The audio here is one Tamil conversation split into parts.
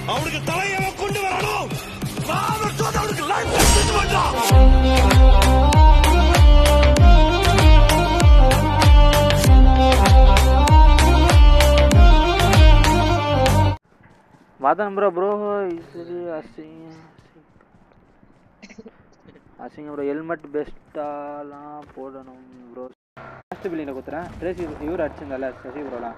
அவனுக்கு தலையவ கொண்டு வரணும் நான் சொன்ன அவனுக்கு லைஃப் பண்றான் மதன் ப்ரோ ப்ரோ சரி அசிங்க அசிங்க ப்ரோ ஹெல்மெட் பெஸ்ட்டாலாம் போடணும் ப்ரோ லாஸ்ட் பில்லிங்கில் குத்துறேன் ட்ரேசி இவர் அடிச்சிருந்தல சசி ப்ரோலாம்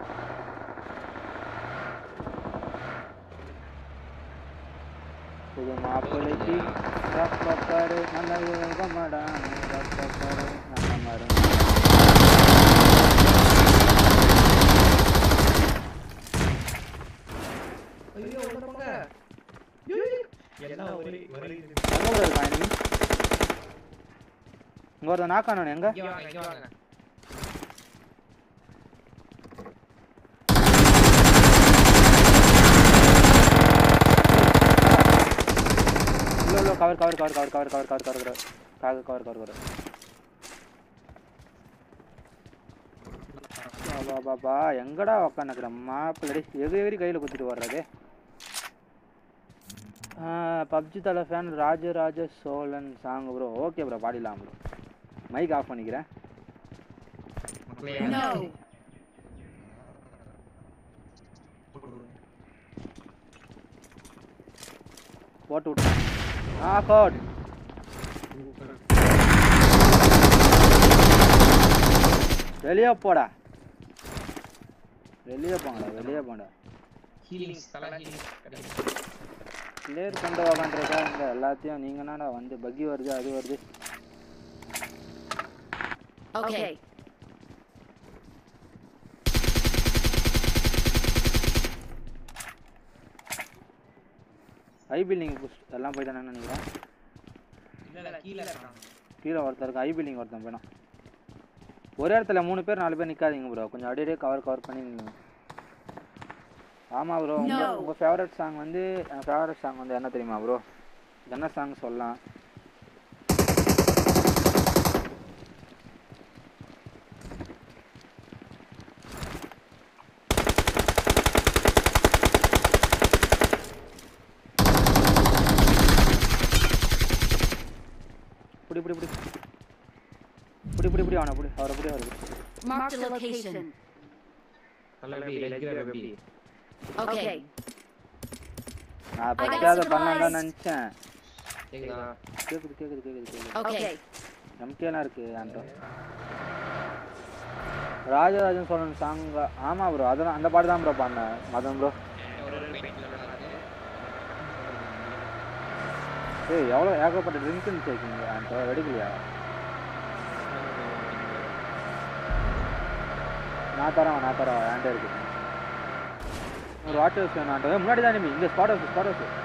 புது மாப்பிள்ளைக்கு ரப்பப்பாரு நல்ல யோகமாடா ரப்பப்பாரு நல்ல மரம் எங்க ப்ரோ இருக்கான் enemy? இங்க ஒருத்தன் knock ஆனானே, எங்க இல்ல இல்ல cover cover cover cover cover cover cover cover cover cover cover cover பா பாபா எங்கடா உக்காந்துக்கிற மாப்பிள்ளடி எகு எகிரி கையில் குத்திட்டு வர்றது பப்ஜி தலை fan Rajaraja Cholan song bro okay bro பாடிடலாம் ப்ரோ மைக் ஆஃப் பண்ணிக்கிறேன் No. போட்டு விட்டேன் ஆஃப் அவுட் வெளியே போடா வெளியே போங்கடா வெளியே போங்கடா கிளியர் கொண்டு வாங்கன்றதா இங்க எல்லாத்தையும் நீங்க என்னடா வந்து பக்கி வருது அது வருது Okay. ஐ பில்டிங் எல்லாம் போயிட்டானு நினைக்கிறேன் கீழே ஒருத்தர் இருக்கு ஐ பில்டிங் ஒருத்தன் போயிடும் ஒரே இடத்துல மூணு பேர் நாலு பேர் நிக்காதீங்க ப்ரோ கொஞ்சம் அப்படியே கவர் கவர் பண்ணி நில்லுங்க. ஆமா ப்ரோ உங்க No. உங்க ஃபேவரட் சாங் வந்து என் ஃபேவரட் சாங் வந்து என்ன தெரியுமா ப்ரோ என்ன சாங் சொல்லலாம் புடி புடி புடி புடி புடி புடி அவனை புடி அவரை புடி அவரை புடி Marked a location. Okay. நான் I got பச்சாத பண்ணலாம் supplies. நினைச்சேன் கேக்குது கேக்குது கேக்குது கேக்குது Okay. நம்பிக்கையெல்லாம் இருக்கு என்கிட்ட ராஜராஜன் சோழன் சாங் ஆமா ப்ரோ அதெல்லாம் அந்த பாட்டு தான் ப்ரோ பாடினேன் மதன் ப்ரோ ஏய் எவ்வளோ ஏகப்பட்ட ட்ரிங்க் இருந்துச்சு இருக்கீங்க என்கிட்ட எடுக்கலையா நான் தரேன் நான் தரேன் என்கிட்ட இருக்கு ஒரு வாட்டர் ஹவுஸ் வேணும் முன்னாடி தான் நிம்மி இங்கே ஸ்பாட் ஹவுஸ் ஸ்பாட் ஹவுஸ்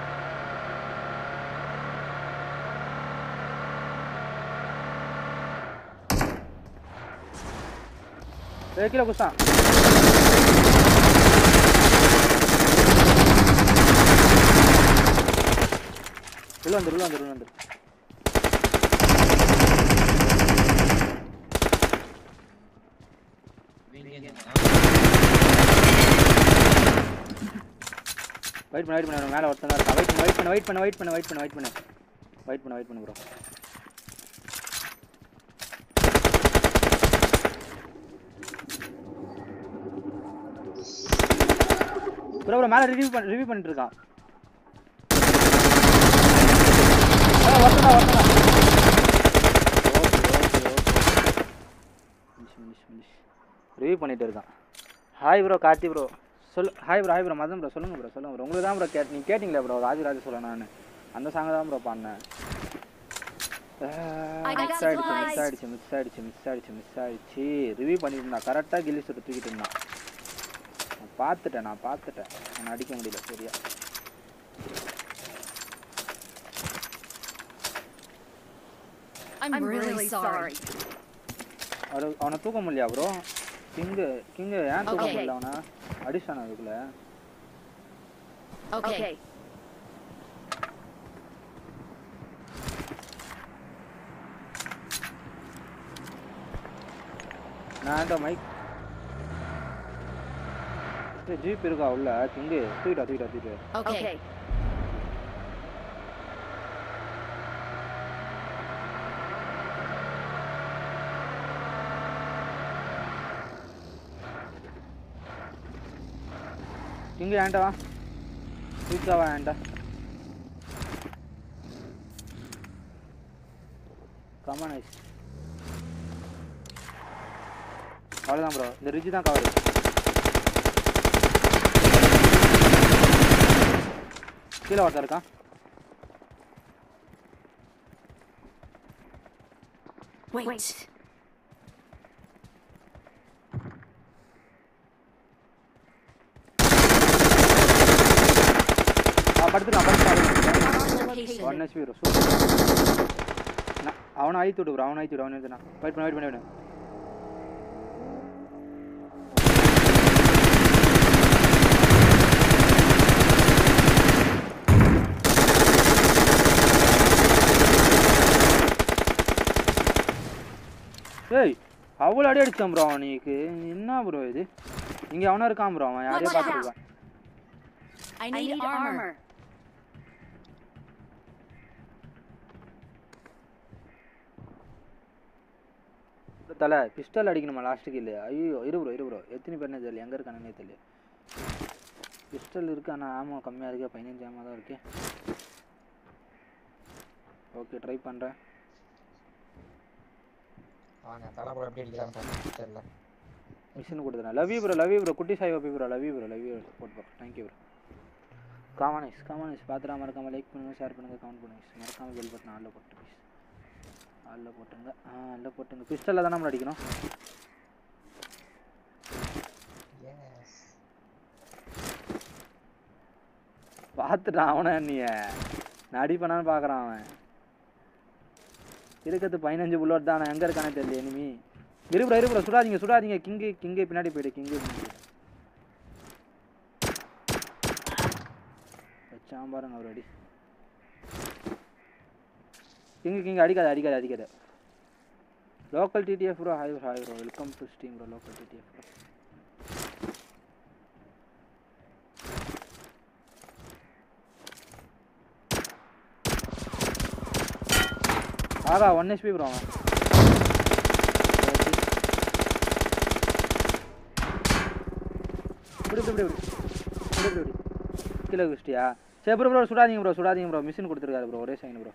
ஏய் கீழே குஸ்தான் உள்ள வந்துரு உள்ள வந்துரு உள்ள வந்துரு வெயிட் பண்ண வெயிட் பண்ண மேலே ஒருத்தன் தான் இருக்கான் வெயிட் பண்ண வெயிட் பண்ண வெயிட் பண்ண வெயிட் பண்ண வெயிட் பண்ண வெயிட் பண்ண வெயிட் பண்ண வெயிட் பண்ண ப்ரோ ப்ரோ ப்ரோ மேலே ரிவ்யூ பண்ண ரிவ்யூ பண்ணிட்டு இருக்கான் ஆ ஒருத்தன் தான் ஒருத்தன் தான் ரிவ்யூ பண்ணிட்டு இருக்கான் ஹாய் ப்ரோ கார்த்தி ப்ரோ சொல் hi bro hi bro Madan bro சொல்லுங்க ப்ரோ சொல்லுங்க ப்ரோ உங்களுக்கு தான் ப்ரோ கேட் நீங்கள் கேட்டிங்களே ப்ரோ ராஜராஜ சொல்ல நான் அந்த சாங் தான் ப்ரோ பாடினேன் I got மிஸ் ஆயிடுச்சு மிஸ் supplies. ஆயிடுச்சு மிஸ் ஆயிடுச்சு மிஸ் ஆயிடுச்சு மிஸ் ஆயிடுச்சு ரிவ்யூ பண்ணிட்டு இருந்தான் கரெக்டாக கில்லி சுட்டு தூக்கிட்டு இருந்தான் நான் பார்த்துட்டேன் நான் பார்த்துட்டேன் நான் அடிக்க முடியல சரியா I'm really sorry. அவரு அவனை தூக்க முடியலையா ப்ரோ கிங்கு கிங்கு ஏன் தூக்க Okay. முடியல அவனை அடிச்சான அதுக்குள்ள Okay. நான் மைக் ஏய் ஜீப் இருக்கா உள்ள கிங்கு தூக்கிட்டா தூக்கிட்டா தூக்கிட்டு Okay. கிங்கு ஏன்டா வா தூக்கா வா ஏன்டா கமா நைஸ் அவ்வளோதான் ப்ரோ இந்த ரிட்ஜ் தான் கவர் கீழே ஒருத்தன் இருக்கான் Wait. ஆ படுத்துட்டான் படுத்துட்டான் Marked a one location. HP bro super நான் அவனை அழித்து விடு ப்ரோ அவனை அழித்து விடு அவனை எடுத்துனா வெயிட் பண்ண வெயிட் பண்ணி விடு ஏய் அவ்வளோ அடி அடிச்சான் ப்ரோ அவனுக்கு என்ன ப்ரோ இது இங்கே அவனா இருக்கான் ப்ரோ அவன் யாரையோ Watch out. பார்த்துருக்கான் I need, armor. தலை பிஸ்டல் அடிக்கணுமா லாஸ்ட்டுக்கு இல்லை ஐயோ இரு ப்ரோ இரு ப்ரோ எத்தனை பேர்னே தெரியல எங்கே இருக்கானே தெரியல பிஸ்டல் இருக்கு ஆனால் ஆமாம் கம்மியாக இருக்கு பதினஞ்சு ஆமாம் தான் இருக்கு ஓகே ட்ரை பண்ணுறேன் வாங்க தலைப்புறம் எப்படி அடிக்கிறான்னு பாருங்க தெரியல மிஷின் கொடுத்துறேன் love you bro love you bro குட்டி Sai OP bro love you bro love you support bro thank you bro come on guys come on guys பார்த்துடா மறக்காமல் லைக் பண்ணுங்கள் ஷேர் பண்ணுங்கள் கமெண்ட் பண்ணுங்கள் மறக்காமல் பெல் பட்டன் ஆளில் போட்டு ப்ளீஸ் ஆளில் போட்டுங்க ஆ ஆளில் போட்டுங்க பிஸ்டலில் தானே நம்ம அடிக்கணும் எஸ் பார்த்துட்டான் அவனை நீ நான் அடிப்பேனான்னு பார்க்குறான் அவன் இருக்கிறது பதினஞ்சு புல்லட் தான் எங்கே இருக்கானே தெரியல இனிமி இருபுற இருபுற சுடாதீங்க சுடாதீங்க கிங்கு கிங்கு பின்னாடி போயிடு கிங்கு பின்னாடி போயிடு. வச்சான் பாருங்க அவர் அடி கிங்கு கிங்கு அடிக்காத அடிக்காத அடிக்காத local DTF bro hi hi bro welcome to Steam bro local DTF bro ஆகா ஒன் ஹெச்பி ப்ரோ அவன் இப்படி இப்படி இப்படி இப்படி இப்படி இப்படி கீழே குச்சிட்டியா சரி ப்ரோ ப்ரோ சுடாதீங்க ப்ரோ சுடாதீங்க ப்ரோ மிஷின் கொடுத்துருக்காரு ப்ரோ ஒரே செகண்ட் ப்ரோ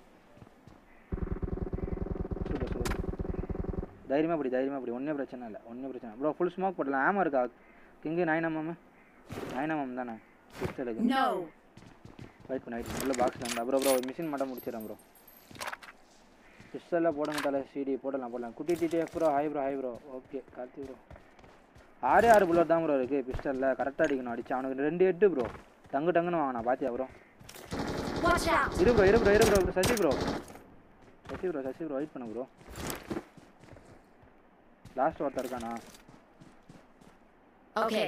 சூப்பர் சூப்பர் தைரியமாக அப்படி தைரியமாக அப்படி ஒன்றும் பிரச்சனை இல்லை ஒன்றும் பிரச்சனை ப்ரோ ஃபுல் ஸ்மோக் போடலாம் ஆமாம் இருக்கா king nine MM nine MM தானே பிஸ்டலுக்கு No. வெயிட் பண்ண வெயிட் உள்ள பாக்ஸில் இருந்தா ப்ரோ ப்ரோ மிஷின் மட்டும் முடிச்சிடறேன் ப்ரோ பிஸ்டலில் போடுங்க தலை சிடி போடலாம் போடலாம் குட்டி DTF bro hi bro hi bro okay Karthi bro ஆறே ஆறு புல்லட் தான் ப்ரோ இருக்குது பிஸ்டலில் கரெக்டாக அடிக்கணும் அடிச்சு அவனுக்கு ரெண்டு எட்டு ப்ரோ டங்கு டங்குன்னு வாங்கினா பாத்தியா ப்ரோ Watch out. இரு ப்ரோ இரு ப்ரோ இரு bro Sasi bro Sasi bro Sasi bro wait பண்ணு ப்ரோ லாஸ்ட் ஒருத்தர் இருக்கானா Okay.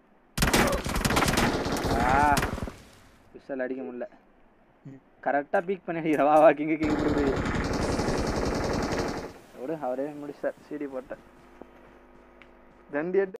ஆ பிஸ்டல் அடிக்க முடியல கரெக்டாக பீக் பண்ணி அடிக்கிற வா வா கிங்கு கிங் போய் விடு அவரே முடிச்சார் சிடி போட்டேன் ரெண்டு எட்டு